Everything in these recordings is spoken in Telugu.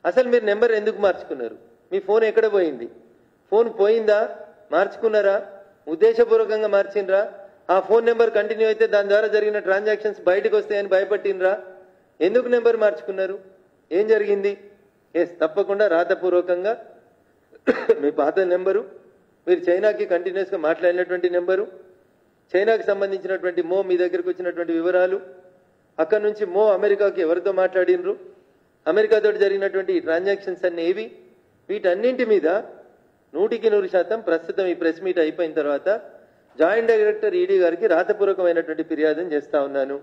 అసలు మీరు నెంబర్ ఎందుకు మార్చుకున్నారు మీ ఫోన్ ఎక్కడ పోయింది ఫోన్ పోయిందా మార్చుకున్నారా ఉద్దేశపూర్వకంగా మార్చిండ్రా ఆ ఫోన్ నెంబర్ కంటిన్యూ అయితే దాని ద్వారా జరిగిన ట్రాన్సాక్షన్స్ బయటకు వస్తాయని భయపట్టినరా ఎందుకు నెంబర్ మార్చుకున్నారు ఏం జరిగింది ఎస్ తప్పకుండా రాతపూర్వకంగా మీ పాత నెంబరు మీరు చైనాకి కంటిన్యూస్గా మాట్లాడినటువంటి నెంబరు చైనాకి సంబంధించినటువంటి మో మీ దగ్గరకు వచ్చినటువంటి వివరాలు అక్కడ నుంచి మో అమెరికాకి ఎవరితో మాట్లాడినరు అమెరికాతో జరిగినటువంటి ఈ ట్రాన్సాక్షన్స్ అన్ని ఏవి వీటన్నింటి మీద నూటికి నూరు శాతం ప్రస్తుతం ఈ ప్రెస్ మీట్ అయిపోయిన తర్వాత జాయింట్ డైరెక్టర్ ఈడీ గారికి రాతపూర్వకమైనటువంటి ఫిర్యాదును చేస్తా ఉన్నాను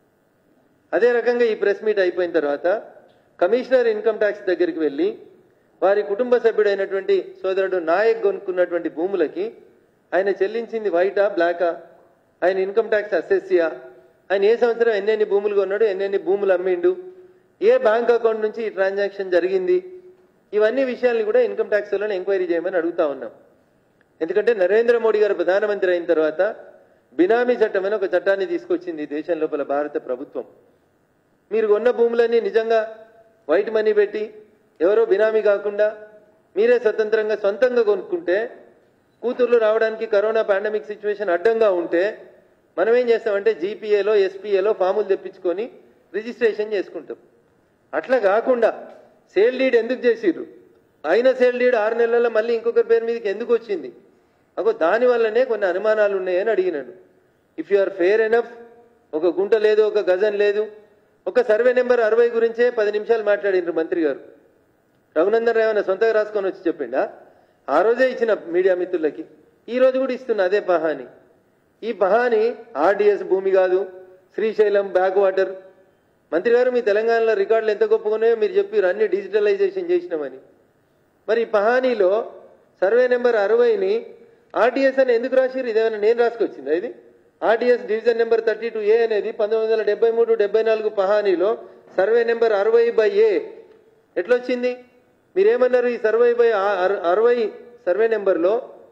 అదే రకంగా ఈ ప్రెస్ మీట్ అయిపోయిన తర్వాత కమిషనర్ ఇన్కమ్ ట్యాక్స్ దగ్గరికి వెళ్ళి వారి కుటుంబ సభ్యుడైనటువంటి సోదరుడు నాయక్ కొనుక్కున్నటువంటి భూములకి ఆయన చెల్లించింది వైటా బ్లాకా ఆయన ఇన్కమ్ ట్యాక్స్ అసెస్సియా ఆయన ఏ సంవత్సరం ఎన్నెన్ని భూములు కొన్నాడు ఎన్నెన్ని భూములు అమ్మిండు ఏ బ్యాంక్ అకౌంట్ నుంచి ఈ ట్రాన్సాక్షన్ జరిగింది ఇవన్నీ విషయాల్ని కూడా ఇన్కమ్ ట్యాక్స్ వాళ్ళని ఎంక్వైరీ చేయమని అడుగుతా ఉన్నాం ఎందుకంటే నరేంద్ర మోడీ గారు ప్రధానమంత్రి అయిన తర్వాత బినామీ చట్టం అని ఒక చట్టాన్ని తీసుకొచ్చింది ఈ దేశం లోపల భారత ప్రభుత్వం మీరు కొన్న భూములన్నీ నిజంగా వైట్ మనీ పెట్టి ఎవరో బినామీ కాకుండా మీరే స్వతంత్రంగా సొంతంగా కొనుక్కుంటే కూతుర్లు రావడానికి కరోనా పాండమిక్ సిచ్యువేషన్ అడ్డంగా ఉంటే మనం ఏం చేస్తామంటే జీపీఏలో ఎస్పీఏలో ఫాములు తెప్పించుకొని రిజిస్ట్రేషన్ చేసుకుంటాం అట్లా కాకుండా సేల్ డీడ్ ఎందుకు చేసిర్రు అయిన సేల్ డీడ్ ఆరు నెలల్లో మళ్ళీ ఇంకొకరి పేరు మీదకి ఎందుకు వచ్చింది అగో దాని వల్లనే కొన్ని అనుమానాలు ఉన్నాయని అడిగినాడు if you are fair enough ఒక గుంట లేదు ఒక గజం లేదు ఒక సర్వే నెంబర్ అరవై గురించే పది నిమిషాలు మాట్లాడిండ్రు మంత్రి గారు రఘునందన్ రావు సొంతగా రాసుకొని వచ్చి చెప్పిండా ఆ రోజే ఇచ్చిన మీడియా మిత్రులకి ఈ రోజు కూడా ఇస్తున్న అదే పహాని ఈ పహాని ఆర్డిఎస్ భూమి కాదు శ్రీశైలం బ్యాక్ వాటర్ మంత్రి గారు మీ తెలంగాణలో రికార్డులు ఎంత గొప్పగానే మీరు చెప్పారు అన్ని డిజిటలైజేషన్ చేసినామని మరి ఈ పహానీలో సర్వే నెంబర్ అరవైని ఆర్టీఎస్ అని ఎందుకు రాసిరు ఇదేమైనా నేను రాసుకొచ్చిందా ఇది RTS division number thirty two A అనేది పంతొమ్మిది వందల డెబ్బై మూడు డెబ్బై నాలుగు పహానీలో సర్వే నెంబర్ అరవై బై ఏ ఎట్లొచ్చింది మీరేమన్నారు ఈ సర్వే బై ఆ- అర- అరవై సర్వే నెంబర్లో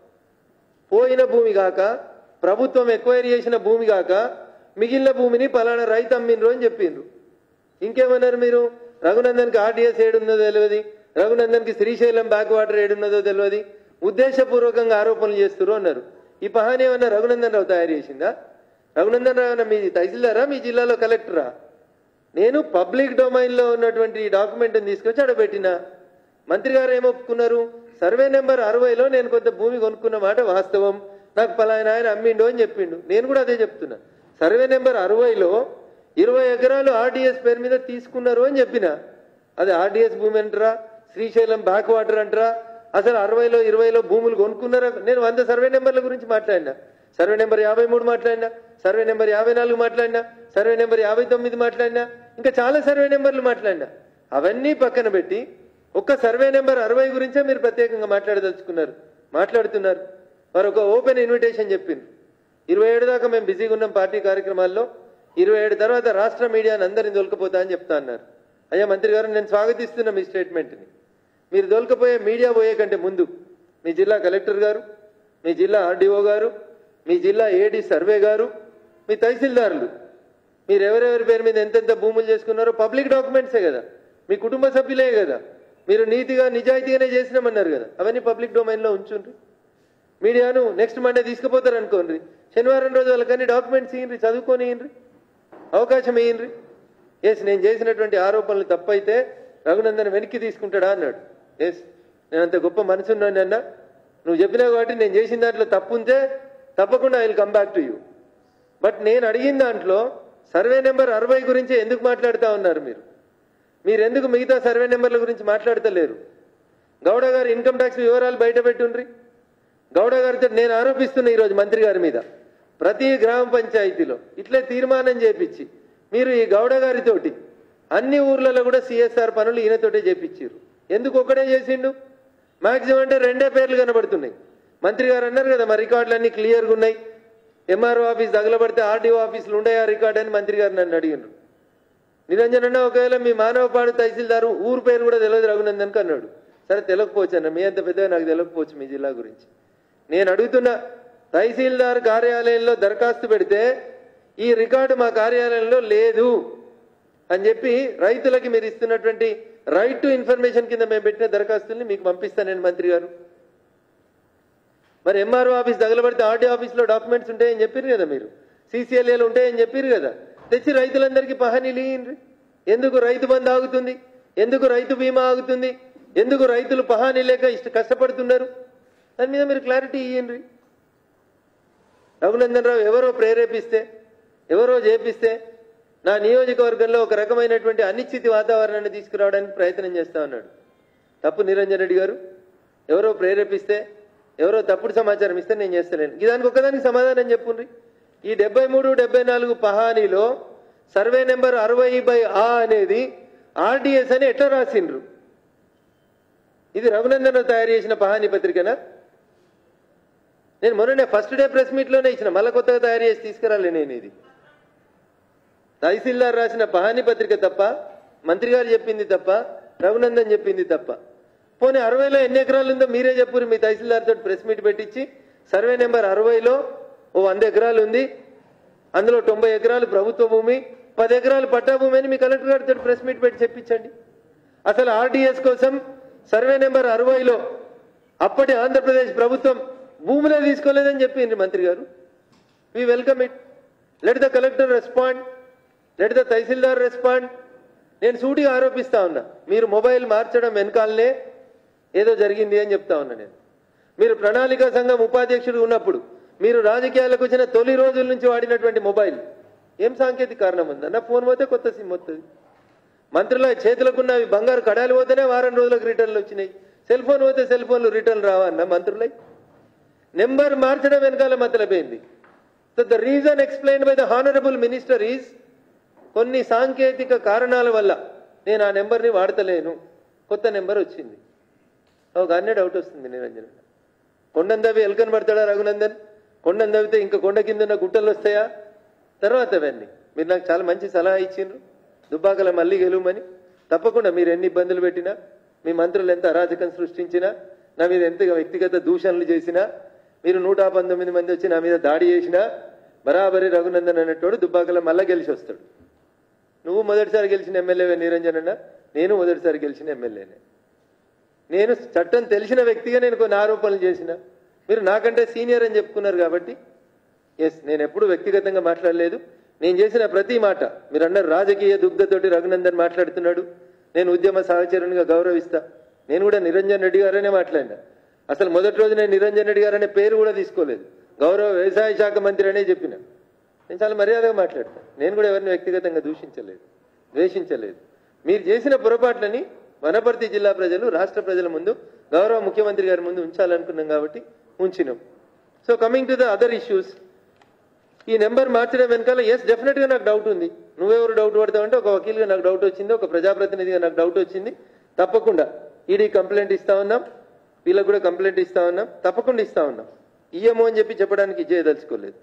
పోయిన భూమి కాక ప్రభుత్వం ఎక్వైరీ చేసిన భూమి కాక మిగిలిన భూమిని పలానా రైతు అమ్మిండ్రు అని చెప్పిండ్రు ఇంకేమన్నారు మీరు రఘునందన్కి ఆర్డీఎస్ ఏడున్నదో తెలియదు రఘునందన్కి శ్రీశైలం బ్యాక్ వాటర్ ఏడున్నదో తెలియదు ఉద్దేశపూర్వకంగా ఆరోపణలు చేస్తున్నారు అన్నారు ఈ పహాని ఏమన్నా రఘునందన్ రావు తయారు చేసిందా రఘునందన్ రావు ఏమన్నా మీ తహసీల్దారా మీ జిల్లాలో కలెక్టరా నేను పబ్లిక్ డొమైన్ లో ఉన్నటువంటి ఈ డాక్యుమెంట్ తీసుకొచ్చి అడబెట్టిన మంత్రి గారు ఏమొప్పుకున్నారు సర్వే నెంబర్ అరవైలో నేను కొంత భూమి కొనుక్కున్న మాట వాస్తవం నాకు పలానా ఆయన అమ్మిండు అని చెప్పిండు నేను కూడా అదే చెప్తున్నా సర్వే నెంబర్ అరవైలో ఇరవై ఎకరాలు ఆర్డీఎస్ పేరు మీద తీసుకున్నారు అని చెప్పిన అది ఆర్డీఎస్ భూమి అంటారా శ్రీశైలం బ్యాక్ వాటర్ అంటారా అసలు అరవైలో ఇరవైలో భూములు కొనుక్కున్నారా నేను వంద సర్వే నెంబర్ల గురించి మాట్లాడినా సర్వే నెంబర్ యాభై మూడు మాట్లాడినా సర్వే నెంబర్ యాభై నాలుగు మాట్లాడినా సర్వే నెంబర్ యాభై తొమ్మిది మాట్లాడినా ఇంకా చాలా సర్వే నెంబర్లు మాట్లాడినా అవన్నీ పక్కన పెట్టి ఒక్క సర్వే నెంబర్ అరవై గురించే మీరు ప్రత్యేకంగా మాట్లాడదలుచుకున్నారు మాట్లాడుతున్నారు వారు ఒక ఓపెన్ ఇన్విటేషన్ చెప్పిండ్రు ఇరవై ఏడు దాకా మేము బిజీగా ఉన్నాం పార్టీ కార్యక్రమాల్లో ఇరవై ఏడు తర్వాత రాష్ట్ర మీడియాని అందరిని దొలకపోతా అని చెప్తా అన్నారు అయ్యా మంత్రి గారు నేను స్వాగతిస్తున్నా మీ స్టేట్మెంట్ని మీరు దొలకపోయే మీడియా పోయే కంటే ముందు మీ జిల్లా కలెక్టర్ గారు మీ జిల్లా ఆర్డీఓ గారు మీ జిల్లా ఏడీ సర్వే గారు మీ తహసీల్దారులు మీరు ఎవరెవరి పేరు మీద ఎంతెంత భూములు చేసుకున్నారో పబ్లిక్ డాక్యుమెంట్సే కదా మీ కుటుంబ సభ్యులే కదా మీరు నీతిగా నిజాయితీగానే చేసినామన్నారు కదా అవన్నీ పబ్లిక్ డొమైన్లో ఉంచుండ్రి మీడియాను నెక్స్ట్ మండే తీసుకుపోతారు అనుకోండి శనివారం రోజు వాళ్ళకన్నీ డాక్యుమెంట్స్ ఇయ్యండి చదువుకొని ఇయ్యండి అవకాశం ఇయ్యండి ఎస్ నేను చేసినటువంటి ఆరోపణలు తప్పైతే రఘునందన్ వెనక్కి తీసుకుంటాడా అన్నాడు ఎస్ నేను అంత గొప్ప మనసున్నాను అన్న నువ్వు చెప్పినావు కాబట్టి నేను చేసిన దాంట్లో తప్పు ఉంటే తప్పకుండా I will come back to you but నేను అడిగిన దాంట్లో సర్వే నెంబర్ అరవై గురించి ఎందుకు మాట్లాడుతా ఉన్నారు మీరు మీరు ఎందుకు మిగతా సర్వే నెంబర్ల గురించి మాట్లాడతలేరు గౌడ గారు ఇన్కమ్ ట్యాక్స్ వివరాలు బయట పెట్టుండ్రి గౌడ గారితో నేను ఆరోపిస్తున్నా ఈరోజు మంత్రి గారి మీద ప్రతి గ్రామ పంచాయతీలో ఇట్లే తీర్మానం చేపించి మీరు ఈ గౌడ గారితోటి అన్ని ఊర్లలో కూడా సిఎస్ఆర్ పనులు ఈయనతోటే చేపించారు ఎందుకు ఒకడే చేసిండు మాక్సిమం అంటే రెండే పేర్లు కనబడుతున్నాయి మంత్రి గారు అన్నారు కదా మా రికార్డులు అన్ని క్లియర్గా ఉన్నాయి ఎంఆర్ఓ ఆఫీస్ తగలబడితే ఆర్డీఓ ఆఫీసులు ఉన్నాయా రికార్డ్ అని మంత్రి గారు నన్ను అడిగినారు నిరంజన్ అన్న ఒకవేళ మీ మానవపాడు తహసీల్దారు ఊరు పేరు కూడా తెలియదు రఘునందన్ అన్నాడు సరే తెలియకపోవచ్చు అన్న మీ అంత పెద్దగా నాకు తెలియకపోవచ్చు మీ జిల్లా గురించి నేను అడుగుతున్నా తహసీల్దార్ కార్యాలయంలో దరఖాస్తు పెడితే ఈ రికార్డు మా కార్యాలయంలో లేదు అని చెప్పి రైతులకి మీరు ఇస్తున్నటువంటి రైట్ టు ఇన్ఫర్మేషన్ కింద మేము పెట్టిన దరఖాస్తుల్ని మీకు పంపిస్తానండి మంత్రి గారు మరి ఎంఆర్ఓ ఆఫీస్ తగలబడితే ఆర్డీ ఆఫీస్లో డాక్యుమెంట్స్ ఉంటాయని చెప్పారు కదా మీరు సీసీఎల్ఏలు ఉంటాయని చెప్పారు కదా తెచ్చి రైతులందరికీ పహానీలు ఇయ్యండి ఎందుకు రైతు బంధు ఆగుతుంది ఎందుకు రైతు బీమా ఆగుతుంది ఎందుకు రైతులు పహానీ లేక ఇష్ట కష్టపడుతున్నారు దాని మీద మీరు క్లారిటీ ఇయ్యండి రఘునందన్ రావు ఎవరో ప్రేరేపిస్తే ఎవరో చేపిస్తే నా నియోజకవర్గంలో ఒక రకమైనటువంటి అనిశ్చితి వాతావరణాన్ని తీసుకురావడానికి ప్రయత్నం చేస్తా ఉన్నాడు తప్పు నిరంజన్ రెడ్డి గారు ఎవరో ప్రేరేపిస్తే ఎవరో తప్పుడు సమాచారం ఇస్తే నేను చేస్తలేను ఇదానికి ఒక్కదానికి సమాధానం చెప్పుండ్రి ఈ డెబ్బై మూడు డెబ్బై నాలుగు పహానీలో సర్వే నెంబర్ అరవై బై ఆ అనేది ఆర్డిఎస్ అని ఎట్లా రాసిండ్రు ఇది రఘునందన్ రావు తయారు చేసిన పహానీ పత్రికనా నేను మొన్ననే ఫస్ట్ డే ప్రెస్ మీట్ లోనే ఇచ్చిన మళ్ళా కొత్తగా తయారు చేసి తీసుకురాలే నేను ఇది తహసీల్దార్ రాసిన పహానీ పత్రిక తప్ప మంత్రి గారు చెప్పింది తప్ప రఘునందన్ చెప్పింది తప్ప పోనీ అరవైలో ఎన్ని ఎకరాలు ఉందో మీరే చెప్పురు మీ తహసీల్దార్ తోటి ప్రెస్ మీట్ పెట్టించి సర్వే నెంబర్ అరవైలో ఓ వంద ఎకరాలు ఉంది అందులో తొంభై ఎకరాలు ప్రభుత్వ భూమి పది ఎకరాలు పట్టా భూమి అని మీ కలెక్టర్ గారితో ప్రెస్ మీట్ పెట్టి చెప్పించండి అసలు ఆర్డీఎస్ కోసం సర్వే నెంబర్ అరవైలో అప్పటి ఆంధ్రప్రదేశ్ ప్రభుత్వం భూములే తీసుకోలేదని చెప్పింది మంత్రి గారు we welcome it let the collector respond let the tahsildar respond నేను సూటిగా ఆరోపిస్తా ఉన్నా మీరు మొబైల్ మార్చడం వెనకాలనే ఏదో జరిగింది అని చెప్తా ఉన్నా నేను మీరు ప్రణాళికా సంఘం ఉపాధ్యక్షుడు ఉన్నప్పుడు మీరు రాజకీయాలకు వచ్చిన తొలి రోజుల నుంచి వాడినటువంటి మొబైల్ ఏం సాంకేతిక కారణం ఉందా నా ఫోన్ పోతే కొత్త సిమ్ వస్తుంది మంత్రుల చేతులకున్న అవి బంగారు కడాలు పోతేనే వారం రోజులకు రిటర్న్లు వచ్చినాయి సెల్ ఫోన్ పోతే సెల్ ఫోన్లు రిటర్న్ రావా అన్న మంత్రులై నెంబర్ మార్చడం వెనకాల మతలపోయింది so the reason explain by the honourable minister is కొన్ని సాంకేతిక కారణాల వల్ల నేను ఆ నెంబర్ని వాడతలేను కొత్త నెంబర్ వచ్చింది ఒక అన్నే డౌట్ వస్తుంది నిరంజన్ కొండందవి ఎల్కన్ పడతాడా రఘునందన్ కొండను తవ్వితే ఇంకా కొండ కింద ఉన్న గుట్టలు వస్తాయా తర్వాత అవన్నీ మీరు నాకు చాలా మంచి సలహా ఇచ్చిండ్రు దుబ్బాకల మళ్ళీ గెలువమని తప్పకుండా మీరు ఎన్ని ఇబ్బందులు పెట్టినా మీ మంత్రులు ఎంత అరాజకం సృష్టించినా నా మీద ఎంత వ్యక్తిగత దూషణలు చేసినా మీరు నూట పంతొమ్మిది మంది వచ్చి నా మీద దాడి చేసినా బరాబరి రఘునందన్ అనేటోడు దుబ్బాకల మళ్ళా గెలిచి వస్తాడు నువ్వు మొదటిసారి గెలిచిన ఎమ్మెల్యేవే నిరంజన్ అన్న నేను మొదటిసారి గెలిచిన ఎమ్మెల్యేనే నేను చట్టం తెలిసిన వ్యక్తిగా నేను కొన్ని ఆరోపణలు చేసిన మీరు నాకంటే సీనియర్ అని చెప్పుకున్నారు కాబట్టి ఎస్ నేను ఎప్పుడు వ్యక్తిగతంగా మాట్లాడలేదు నేను చేసిన ప్రతి మాట మీరు అన్నారు రాజకీయ దుగ్ధతోటి రఘునందన్ మాట్లాడుతున్నాడు నేను ఉద్యమ సహచరునిగా గౌరవిస్తా నేను కూడా నిరంజన్ రెడ్డి గారనే మాట్లాడినా అసలు మొదటి రోజు నేను నిరంజన్ రెడ్డి గారు అనే పేరు కూడా తీసుకోలేదు గౌరవ వ్యవసాయ శాఖ మంత్రి అనే చెప్పిన నేను చాలా మర్యాదగా మాట్లాడతాను నేను కూడా ఎవరిని వ్యక్తిగతంగా దూషించలేదు ద్వేషించలేదు మీరు చేసిన పొరపాట్లని వనపర్తి జిల్లా ప్రజలు రాష్ట్ర ప్రజల ముందు గౌరవ ముఖ్యమంత్రి గారి ముందు ఉంచాలనుకున్నాం కాబట్టి ఉంచినాం so coming to the other issues ఈ నెంబర్ మార్చడం వెనకాల ఎస్ డెఫినెట్ గా నాకు డౌట్ ఉంది నువ్వెవరు డౌట్ పడతావంటే ఒక వకీల్గా నాకు డౌట్ వచ్చింది ఒక ప్రజాప్రతినిధిగా నాకు డౌట్ వచ్చింది తప్పకుండా ఈడీ కంప్లైంట్ ఇస్తా ఉన్నాం వీళ్ళకు కూడా కంప్లైంట్ ఇస్తా ఉన్నాం తప్పకుండా ఇస్తా ఉన్నాం ఇయ్యము అని చెప్పి చెప్పడానికి చేయదలుచుకోలేదు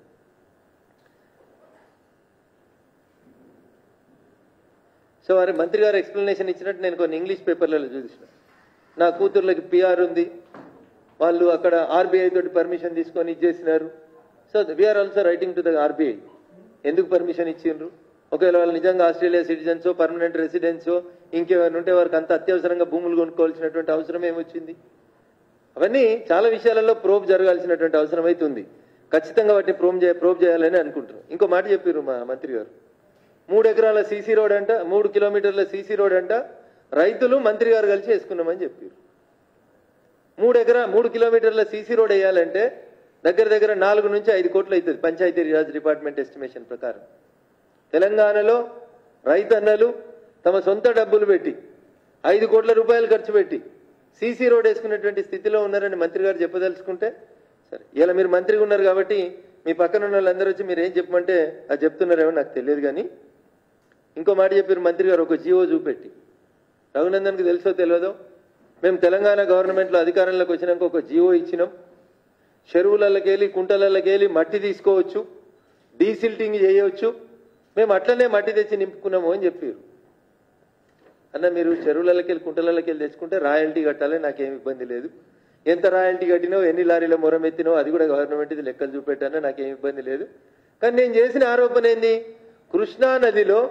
సో వారి మంత్రి గారు ఎక్స్ప్లెనేషన్ ఇచ్చినట్టు నేను కొన్ని ఇంగ్లీష్ పేపర్లలో చూసిన నా కూతుర్లకి పిఆర్ ఉంది వాళ్ళు అక్కడ ఆర్బీఐ తోటి పర్మిషన్ తీసుకొని ఇచ్చేసినారు so we are also writing to the RBI ఎందుకు పర్మిషన్ ఇచ్చిండ్రు ఒకవేళ వాళ్ళు నిజంగా ఆస్ట్రేలియా సిటిజన్సో పర్మనెంట్ రెసిడెన్సో ఇంకేమైనా ఉంటే వారికి అంత అత్యవసరంగా భూములు కొనుక్కోవాల్సినటువంటి అవసరం ఏమొచ్చింది అవన్నీ చాలా విషయాలలో ప్రోబ్ జరగాల్సినటువంటి అవసరం అయితే ఉంది ఖచ్చితంగా వాటిని ప్రోమ్ చే ప్రోబ్ చేయాలని అనుకుంటున్నాం ఇంకో మాట చెప్పారు మా మంత్రి గారు మూడు ఎకరాల సీసీ రోడ్ అంట మూడు కిలోమీటర్ల సీసీ రోడ్ అంట రైతులు మంత్రి గారు కలిసి వేసుకున్నామని చెప్పారు మూడు ఎకరా మూడు కిలోమీటర్ల సీసీ రోడ్ వేయాలంటే దగ్గర దగ్గర నాలుగు నుంచి ఐదు కోట్లు అవుతుంది పంచాయతీ రాజ్ డిపార్ట్మెంట్ ఎస్టిమేషన్ ప్రకారం తెలంగాణలో రైతన్నలు తమ సొంత డబ్బులు పెట్టి ఐదు కోట్ల రూపాయలు ఖర్చు పెట్టి సీసీ రోడ్ వేసుకున్నటువంటి స్థితిలో ఉన్నారని మంత్రి గారు చెప్పదలుచుకుంటే సరే ఇలా మీరు మంత్రిగా ఉన్నారు కాబట్టి మీ పక్కన ఉన్న వాళ్ళందరూ వచ్చి మీరు ఏం చెప్పమంటే అది చెప్తున్నారేమో నాకు తెలియదు కానీ ఇంకో మాట చెప్పారు మంత్రి గారు ఒక జీవో చూపెట్టి రఘునందన్కి తెలుసో తెలియదో మేము తెలంగాణ గవర్నమెంట్లో అధికారంలోకి వచ్చినాక ఒక జీవో ఇచ్చినాం చెరువులకెళ్ళి కుంటలకెళ్ళి మట్టి తీసుకోవచ్చు డీసిల్టింగ్ చేయవచ్చు మేము అట్లనే మట్టి తెచ్చి నింపుకున్నాము అని చెప్పారు అన్న మీరు చెరువులకెళ్ళి కుంటలకెళ్ళి తెచ్చుకుంటే రాయల్టీ కట్టాలి నాకేం ఇబ్బంది లేదు ఎంత రాయల్టీ కట్టినో ఎన్ని లారీల మొరం ఎత్తినో అది కూడా గవర్నమెంట్ ఇది లెక్కలు చూపెట్టానో నాకేం ఇబ్బంది లేదు కానీ నేను చేసిన ఆరోపణ ఏంది కృష్ణా నదిలో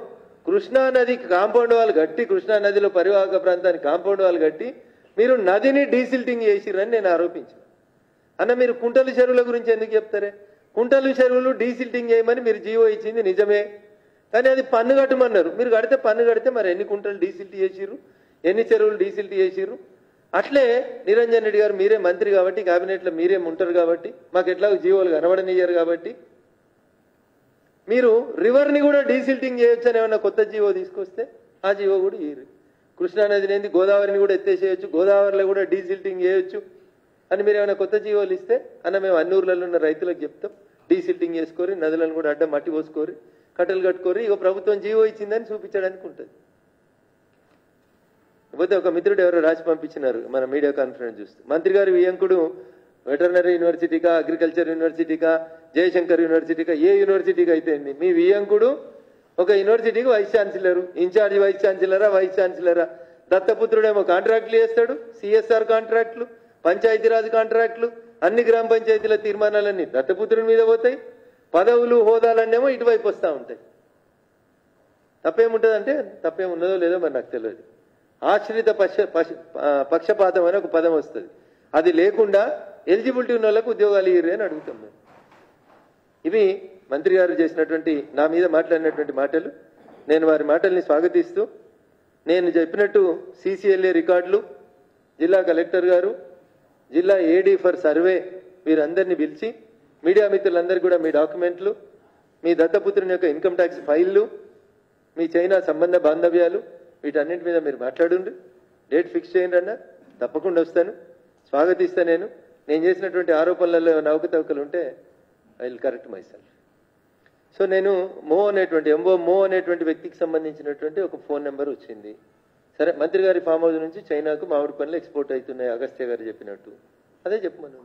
కృష్ణా నది కాంపౌండ్ వాళ్ళు కట్టి కృష్ణా నదిలో పరివాహక ప్రాంతానికి కాంపౌండ్ వాళ్ళు కట్టి మీరు నదిని డీసిల్టింగ్ చేసిరని నేను ఆరోపించాను అన్న మీరు కుంటలు చెరువుల గురించి ఎందుకు చెప్తారే కుంటలు చెరువులు డీసిల్టింగ్ చేయమని మీరు జీవో ఇచ్చింది నిజమే కానీ అది పన్ను కట్టమన్నారు మీరు కడితే పన్ను కడితే మరి ఎన్ని కుంటలు డీసిల్ట్ చేసిర్రు ఎన్ని చెరువులు డీసిల్ట్ చేసిర్రు అట్లే నిరంజన్ రెడ్డి గారు మీరే మంత్రి కాబట్టి కేబినెట్లో మీరే ఉంటారు కాబట్టి మాకు ఎట్లా జీవోలు కనబడనియ్యారు కాబట్టి మీరు రివర్ని కూడా డీసిల్టింగ్ చేయొచ్చు అని ఏమన్నా కొత్త జీవో తీసుకొస్తే ఆ జీవో కూడా ఇయ్యరు కృష్ణా నదిని ఏంది గోదావరిని కూడా ఎత్తేసేయచ్చు గోదావరిలో కూడా డీసిల్టింగ్ చేయొచ్చు అని మీరు ఏమైనా కొత్త జీవోలు ఇస్తే అన్న మేము అన్ని ఊర్లలో ఉన్న రైతులకు చెప్తాం డీసిల్టింగ్ చేసుకోరి నదులను కూడా అడ్డం మట్టి పోసుకోరి కట్టెలు కట్టుకోరి ఇక ప్రభుత్వం జీవో ఇచ్చిందని చూపించడానికి ఉంటుంది పోతే ఒక మిత్రుడు ఎవరో రాసి పంపించినారు మన మీడియా కాన్ఫరెన్స్ చూస్తూ మంత్రి గారు వియంకుడు వెటర్నరీ యూనివర్సిటీకా అగ్రికల్చర్ యూనివర్సిటీకా జయశంకర్ యూనివర్సిటీకా ఏ యూనివర్సిటీకి అయితే ఏంది? మీ వియంకుడు ఒక యూనివర్సిటీకి వైస్ ఛాన్సలర్ ఇన్ఛార్జ్ వైస్ ఛాన్సలరా వైస్ ఛాన్సలరా దత్తపుత్రుడేమో కాంట్రాక్టులు చేస్తాడు సిఎస్ఆర్ కాంట్రాక్టులు పంచాయతీరాజ్ కాంట్రాక్టులు అన్ని గ్రామ పంచాయతీల తీర్మానాలన్నీ దత్తపుత్రుని మీద పోతాయి పదవులు హోదాలన్నేమో ఇటువైపు వస్తూ ఉంటాయి తప్పేముంటుందంటే తప్పేమున్నదో లేదో మరి నాకు తెలియదు ఆశ్రిత పక్ష పక్ష- ఆ, పక్షపాతం అని ఒక పదం వస్తుంది అది లేకుండా ఎలిజిబిలిటీ ఉన్న వాళ్ళకు ఉద్యోగాలు ఇయ్యరు అని అడుగుతాం మేము ఇవి మంత్రి గారు చేసినటువంటి నా మీద మాట్లాడినటువంటి మాటలు నేను వారి మాటల్ని స్వాగతిస్తూ నేను చెప్పినట్టు సీసీఎల్ఏ రికార్డులు జిల్లా కలెక్టర్ గారు జిల్లా ఏడీ ఫర్ సర్వే వీరందరినీ పిలిచి మీడియా మిత్రులందరికీ కూడా మీ డాక్యుమెంట్లు మీ దత్తపుత్రుని యొక్క ఇన్కమ్ ట్యాక్స్ ఫైళ్ళు మీ చైనా సంబంధ బాంధవ్యాలు వీటన్నింటి మీద మీరు మాట్లాడుండ్రి డేట్ ఫిక్స్ చేయండి అన్న తప్పకుండా వస్తాను స్వాగతిస్తా నేను నేను చేసినటువంటి ఆరోపణలలో నౌకతవకలు ఉంటే I will correct myself so నేను మో అనేటువంటి ఎంఓ మో అనేటువంటి వ్యక్తికి సంబంధించినటువంటి ఒక ఫోన్ నెంబర్ వచ్చింది సరే మంత్రి గారి ఫామ్ హౌస్ నుంచి చైనాకు మామిడి పనులు ఎక్స్పోర్ట్ అవుతున్నాయి అగస్త్య గారు చెప్పినట్టు అదే చెప్పమని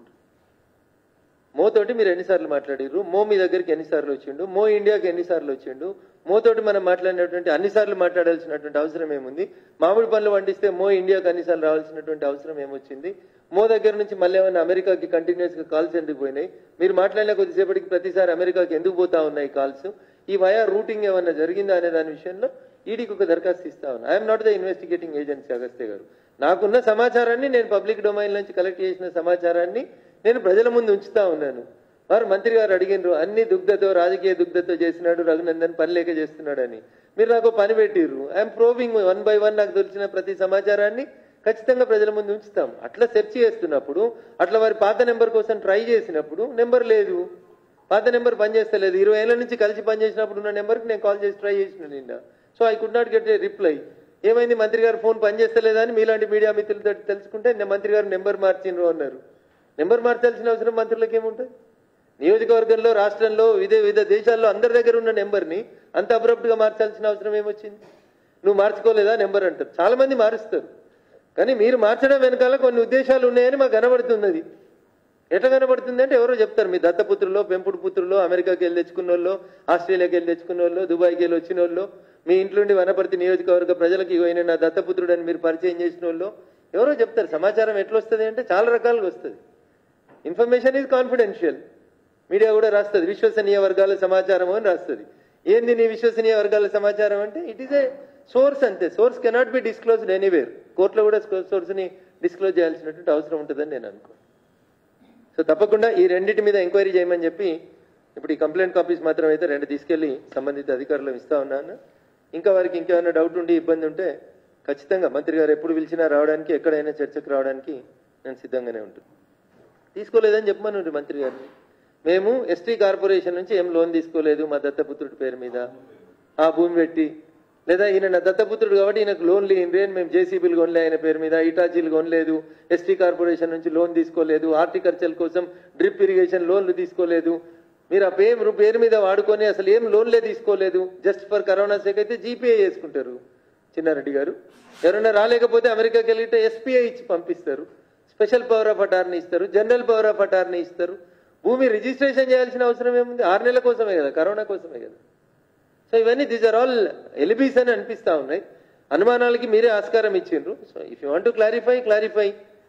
మో తోటి మీరు ఎన్నిసార్లు మాట్లాడిర్రు మో మీ దగ్గరికి ఎన్నిసార్లు వచ్చిండు మో ఇండియాకి ఎన్నిసార్లు వచ్చిండు మో తోటి మనం మాట్లాడినటువంటి అన్నిసార్లు మాట్లాడాల్సినటువంటి అవసరం ఏముంది మామిడి పనులు వండిస్తే మో ఇండియాకి అన్నిసార్లు రావాల్సినటువంటి అవసరం ఏమొచ్చింది మో దగ్గర నుంచి మళ్ళీ ఏమైనా అమెరికాకి కంటిన్యూస్ గా కాల్స్ ఎందుకు పోయినాయి మీరు మాట్లాడిన కొద్దిసేపటికి ప్రతిసారి అమెరికాకి ఎందుకు పోతా ఉన్నాయి కాల్స్ ఈ వయా రూటింగ్ ఏమన్నా జరిగిందా అనే దాని విషయంలో ఈడీకి ఒక దరఖాస్తు ఇస్తా ఉన్నా I'm not the investigating agency Agastya గారు నాకున్న సమాచారాన్ని నేను పబ్లిక్ డొమైన్ నుంచి కలెక్ట్ చేసిన సమాచారాన్ని నేను ప్రజల ముందు ఉంచుతా ఉన్నాను వారు మంత్రి గారు అడిగినారు అన్ని దుగ్ధతో రాజకీయ దుగ్ధతో చేసినాడు రఘునందన్ పని లేక చేస్తున్నాడని మీరు నాకు పని పెట్టిర్రు I'm proving one by one నాకు దొరికిన ప్రతి సమాచారాన్ని ఖచ్చితంగా ప్రజల ముందు ఉంచుతాం అట్లా సెర్చ్ చేస్తున్నప్పుడు అట్లా వారి పాత నెంబర్ కోసం ట్రై చేసినప్పుడు నెంబర్ లేదు పాత నెంబర్ పనిచేస్తలేదు ఇరవై ఏళ్ళ నుంచి కలిసి పనిచేసినప్పుడు ఉన్న నెంబర్కి నేను కాల్ చేసి ట్రై చేసిన నిన్న so I could not get a reply ఏమైంది మంత్రి గారు ఫోన్ పనిచేస్తలేదా అని మీలాంటి మీడియా మిత్రులతో తెలుసుకుంటే నేను మంత్రి గారు నెంబర్ మార్చిండ్రు అన్నారు నెంబర్ మార్చాల్సిన అవసరం మంత్రులకు ఏముంటుంది నియోజకవర్గంలో రాష్ట్రంలో వివిధ వివిధ దేశాల్లో అందరి దగ్గర ఉన్న నెంబర్ని అంత అబ్రప్ట్ గా మార్చాల్సిన అవసరం ఏమొచ్చింది నువ్వు మార్చుకోలేదా నెంబర్ అంటారు చాలా మంది మారుస్తారు కానీ మీరు మార్చడం వెనకాల కొన్ని ఉద్దేశాలు ఉన్నాయని మాకు కనబడుతుంది అది ఎట్లా కనబడుతుంది అంటే ఎవరో చెప్తారు మీ దత్తపుత్రులో పెంపుడు పుత్రులో అమెరికాకి వెళ్ళి తెచ్చుకున్న వాళ్ళు ఆస్ట్రేలియాకి వెళ్ళి తెచ్చుకున్న వాళ్ళు దుబాయ్కి వెళ్ళి వచ్చిన వాళ్ళు మీ ఇంట్లో నుండి వనపర్తి నియోజకవర్గ ప్రజలకు ఇగో ఈయన నా దత్తపుత్రుడు అని మీరు పరిచయం చేసిన వాళ్ళు ఎవరో చెప్తారు సమాచారం ఎట్లా వస్తుంది అంటే చాలా రకాలుగా వస్తుంది ఇన్ఫర్మేషన్ ఈజ్ కాన్ఫిడెన్షియల్ మీడియా కూడా రాస్తుంది విశ్వసనీయ వర్గాల సమాచారం అని రాస్తుంది ఏంది నీ విశ్వసనీయ వర్గాల సమాచారం అంటే ఇట్ ఈస్ ఏ సోర్స్ అంతే source cannot be disclosed anywhere కోర్టులో కూడా సోర్స్ ని డిస్క్లోజ్ చేయాల్సినటువంటి అవసరం ఉంటుందని నేను అనుకో సో తప్పకుండా ఈ రెండింటి మీద ఎంక్వైరీ చేయమని చెప్పి ఇప్పుడు ఈ కంప్లైంట్ కాపీస్ మాత్రం అయితే రెండు తీసుకెళ్లి సంబంధిత అధికారులు ఇస్తా ఉన్నాను ఇంకా వారికి ఇంకేమైనా డౌట్ ఉండి ఇబ్బంది ఉంటే ఖచ్చితంగా మంత్రి గారు ఎప్పుడు పిలిచినా రావడానికి ఎక్కడైనా చర్చకు రావడానికి నేను సిద్ధంగానే ఉంటుంది తీసుకోలేదని చెప్పమను మంత్రి గారిని మేము ఎస్టీ కార్పొరేషన్ నుంచి ఏం లోన్ తీసుకోలేదు మా దత్తపుత్రుడి పేరు మీద ఆ భూమి పెట్టి లేదా ఈయన నా దత్తపుత్రుడు కాబట్టి ఈయనకు లోన్ లేని అని మేము జేసీబీలు కొనలే ఆయన పేరు మీద ఇటాచీలు కొనలేదు ఎస్టీ కార్పొరేషన్ నుంచి లోన్ తీసుకోలేదు హార్టికల్చర్ కోసం డ్రిప్ ఇరిగేషన్ లోన్లు తీసుకోలేదు మీరు ఆ పేరు పేరు మీద వాడుకొని అసలు ఏం లోన్లే తీసుకోలేదు జస్ట్ ఫర్ కరోనా సేక్ అయితే జీపీఐ చేసుకుంటారు చిన్నారెడ్డి గారు ఎవరైనా రాలేకపోతే అమెరికాకి వెళ్ళితే ఎస్పీఐ ఇచ్చి పంపిస్తారు స్పెషల్ పవర్ ఆఫ్ అటార్నీ ఇస్తారు జనరల్ పవర్ ఆఫ్ అటార్నీ ఇస్తారు భూమి రిజిస్ట్రేషన్ చేయాల్సిన అవసరం ఏముంది ఆరు నెలల కోసమే కదా కరోనా కోసమే కదా సో ఇవన్నీ దీస్ ఆర్ ఆల్ ఎలిబీస్ అని అనిపిస్తా ఉన్నాయి అనుమానాలకి మీరే ఆస్కారం ఇచ్చిండ్రు so if you want to clarify clarify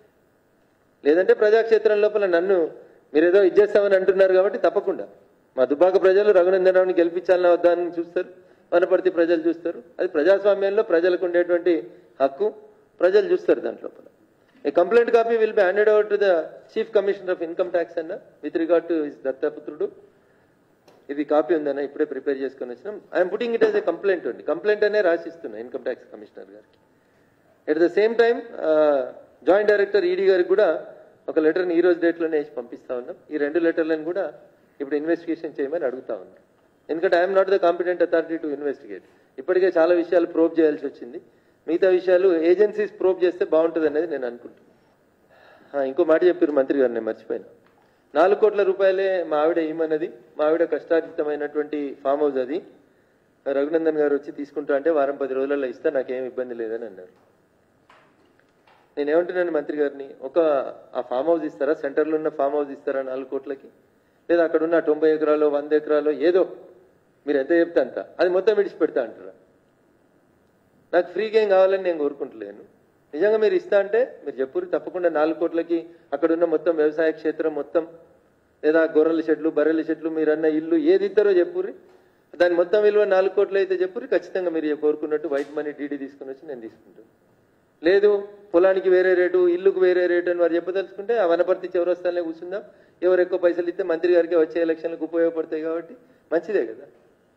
లేదంటే ప్రజాక్షేత్రం లోపల నన్ను మీరేదో ఇచ్చేస్తామని అంటున్నారు కాబట్టి తప్పకుండా మా దుబ్బాక ప్రజలు రఘునందనరావుని గెలిపించాలన్న వద్దా అని చూస్తారు వనపర్తి ప్రజలు చూస్తారు అది ప్రజాస్వామ్యంలో ప్రజలకు ఉండేటువంటి హక్కు ప్రజలు చూస్తారు దాంట్లో a complaint copy will be handed over to the chief commissioner of income tax అన్న విత్ రిగార్డ్ టు హిస్ దత్తపుత్రుడు ఇది కాపీ ఉందన్న ఇప్పుడే ప్రిపేర్ చేసుకొని వచ్చినాం I'm putting it as a complaint ఉంది కంప్లైంట్ అనే రాసిస్తున్నా ఇన్కమ్ ట్యాక్స్ కమిషనర్ గారికి at the same time joint director ED గారికి కూడా ఒక లెటర్ని ఈ రోజు డేట్లోనే వేసి పంపిస్తా ఉన్నాం ఈ రెండు లెటర్లను కూడా ఇప్పుడు ఇన్వెస్టిగేషన్ చేయమని అడుగుతా ఉన్నాం ఎందుకంటే I'm not the competent authority to investigate ఇప్పటికే చాలా విషయాలు ప్రోబ్ చేయాల్సి వచ్చింది మిగతా విషయాలు ఏజెన్సీస్ ప్రోబ్ చేస్తే బాగుంటుంది అనేది నేను అనుకుంటున్నాను ఆ, ఇంకో మాట చెప్పారు మంత్రి గారు నేను మర్చిపోయాను నాలుగు కోట్ల రూపాయలే మా ఆవిడ ఏమన్నది మా ఆవిడ కష్టార్జితమైనటువంటి ఫామ్ హౌస్ అది రఘునందన్ గారు వచ్చి తీసుకుంటా అంటే వారం పది రోజులలో ఇస్తా నాకేం ఇబ్బంది లేదని అన్నారు నేనేమంటున్నాను మంత్రి గారిని ఒక ఆ ఫామ్ హౌస్ ఇస్తారా సెంటర్లో ఉన్న ఫామ్ హౌస్ ఇస్తారా నాలుగు కోట్లకి లేదా అక్కడ ఉన్న తొంభై ఎకరాలు వంద ఎకరాలు ఏదో మీరు ఎంత చెప్తే అంత అది మొత్తం విడిచిపెడతా అంటారా నాకు ఫ్రీగా ఏం కావాలని నేను కోరుకుంటలేను నిజంగా మీరు ఇస్తా అంటే మీరు చెప్పురు తప్పకుండా నాలుగు కోట్లకి అక్కడ ఉన్న మొత్తం వ్యవసాయ క్షేత్రం మొత్తం లేదా గొర్రెల చెట్లు బర్రెల చెట్లు మీరన్న ఇల్లు ఏది ఇస్తారో చెప్పుర్రి దాని మొత్తం విలువ నాలుగు కోట్లు అయితే చెప్పుర్రి ఖచ్చితంగా మీరు కోరుకున్నట్టు వైట్ మనీ డీడీ తీసుకుని వచ్చి నేను తీసుకుంటాను లేదు పొలానికి వేరే రేటు ఇల్లుకు వేరే రేటు అని వారు చెప్పదలుచుకుంటే ఆ వనపర్తి చౌరస్తానే కూర్చుందాం ఎవరు ఎక్కువ పైసలు ఇస్తే మంత్రి గారికి వచ్చే ఎలక్షన్లకు ఉపయోగపడతాయి కాబట్టి మంచిదే కదా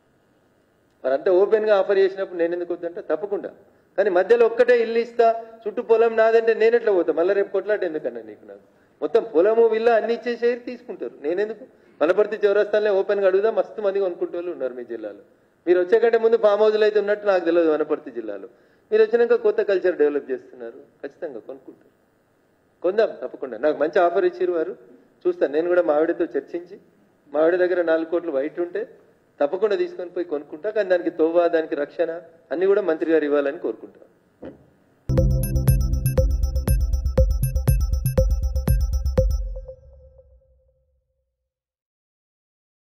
వారంతా ఓపెన్ గా ఆఫర్ చేసినప్పుడు నేను ఎందుకు వద్దంటే తప్పకుండా కానీ మధ్యలో ఒక్కటే ఇల్లు ఇస్తా చుట్టూ పొలం నాదంటే నేను ఎట్లా పోతా మళ్ళీ రేపు కొట్లాట ఎందుకన్నా నీకు నాకు మొత్తం పొలము విల్ల అన్ని ఇచ్చేసి తీసుకుంటారు నేనెందుకు వనపర్తి చౌరస్తానే ఓపెన్ గా అడుగుదా మస్తు మంది కొనుక్కుంటే వాళ్ళు ఉన్నారు మీ జిల్లాలో మీరు వచ్చే కంటే ముందు ఫామ్ హౌస్లు అయితే ఉన్నట్టు నాకు తెలియదు వనపర్తి జిల్లాలో మీరు వచ్చినాక కొత్త కల్చర్ డెవలప్ చేస్తున్నారు ఖచ్చితంగా కొనుక్కుంటారు కొందాం తప్పకుండా నాకు మంచి ఆఫర్ ఇచ్చిరు వారు చూస్తాను నేను కూడా మా ఆవిడతో చర్చించి మా ఆవిడ దగ్గర నాలుగు కోట్లు వైట్ ఉంటే తప్పకుండా తీసుకొని పోయి కొనుక్కుంటా కానీ దానికి తోవా దానికి రక్షణ అన్ని కూడా మంత్రి గారు ఇవ్వాలని కోరుకుంటాను